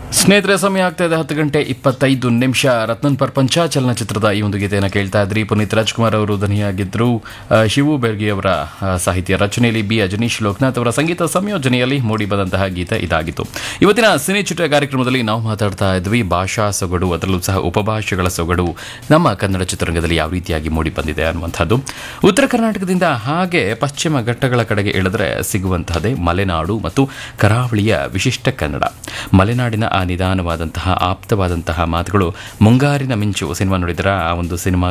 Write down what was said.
ಸ್ನೇಹಿತರೆ ಸಮಯ ಆಗ್ತಾ ಇದೆ ಹತ್ತು ಗಂಟೆ ಇಪ್ಪತ್ತೈದು ನಿಮಿಷ ರತ್ನನ್ ಪ್ರಪಂಚ ಚಲನಚಿತ್ರದ ಈ ಒಂದು ಗೀತೆಯನ್ನು ಕೇಳ್ತಾ ಇದ್ರಿ ಪುನೀತ್ ರಾಜ್ಕುಮಾರ್ ಅವರು ಧ್ವನಿಯಾಗಿದ್ದರು ಆ, ಶಿವು ಬೆರ್ಗಿ ಅವರ ಆ, ಸಾಹಿತ್ಯ ರಚನೆಯಲ್ಲಿ ಬಿ ಅಜನೀಶ್ ಲೋಕನಾಥ್ ಅವರ ಸಂಗೀತ ಸಂಯೋಜನೆಯಲ್ಲಿ ಮೂಡಿ ಬಂದಂತಹ ಗೀತೆ ಇದಾಗಿತ್ತು ಇವತ್ತಿನ ಸಿನಿ ಚಿತ್ರ ಕಾರ್ಯಕ್ರಮದಲ್ಲಿ ನಾವು ಮಾತಾಡ್ತಾ ಇದ್ವಿ ಭಾಷಾ ಸೊಗಡು ಅದರಲ್ಲೂ ಸಹ ಉಪಭಾಷೆಗಳ ಸೊಗಡು ನಮ್ಮ ಕನ್ನಡ ಚಿತ್ರರಂಗದಲ್ಲಿ ಯಾವ ರೀತಿಯಾಗಿ ಮೂಡಿ ಬಂದಿದೆ ಅನ್ನುವಂಥದ್ದು ಉತ್ತರ ಕರ್ನಾಟಕದಿಂದ ಹಾಗೆ ಪಶ್ಚಿಮ ಘಟ್ಟಗಳ ಕಡೆಗೆ ಇಳಿದ್ರೆ ಸಿಗುವಂತಹದೇ ಮಲೆನಾಡು ಮತ್ತು ಕರಾವಳಿಯ ವಿಶಿಷ್ಟ ಕನ್ನಡ ಮಲೆನಾಡಿನ ಆ ನಿಧಾನವಾದಂತಹ ಆಪ್ತವಾದಂತಹ ಮಾತುಗಳು ಮುಂಗಾರಿನ ಮಿಂಚು ಸಿನಿಮಾ ನೋಡಿದ್ರ ಆ ಒಂದು ಸಿನಿಮಾ